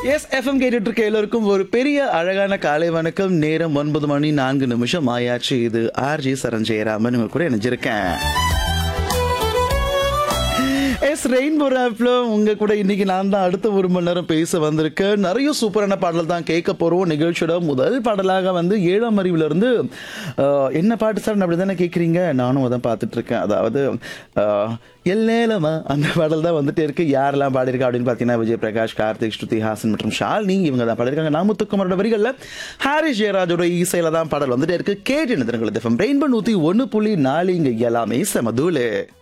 S FM கேட்டுட்டு இருக்க எல்லோருக்கும் ஒரு பெரிய அழகான காலை வணக்கம் நேரம் ஒன்பது மணி நான்கு நிமிஷம் ஆயாச்சு இது ஆர்ஜி சரண் ஜெயராமன் உங்க கூட இணைஞ்சிருக்கேன் எஸ் ரெயின்போ ஆப்ல உங்க கூட இன்னைக்கு நான் தான் அடுத்த ஒரு மணி நேரம் பேச வந்திருக்கேன் நிறைய சூப்பரான பாடல் தான் கேட்க போறோம் நிகழ்ச்சியோட முதல் பாடலாக வந்து ஏழாம் அறிவுல இருந்து அஹ், என்ன பாட்டு சார் அப்படி தானே கேட்குறீங்க நானும் அதான் பார்த்துட்டு இருக்கேன் அதாவது அஹ், எல்லேலமா அந்த பாடல் தான் வந்துட்டே இருக்கு யாரெல்லாம் பாடியிருக்கா அப்படின்னு பார்த்தீங்கன்னா விஜய் பிரகாஷ் கார்த்திக் ஸ்ருதி ஹாசன் மற்றும் ஷாலினி இவங்க தான் பாடியிருக்காங்க நாமுத்துக்குமாரோட வரிகளில் ஹாரிஸ் ஜெயராஜோட இசையில தான் பாடல் வந்துட்டே இருக்கு கேட்டு நிறுத்தங்கள் ரெயின்போ நூற்றி ஒன்று புள்ளி நாலு இங்கே எல்லாமே செமதூலு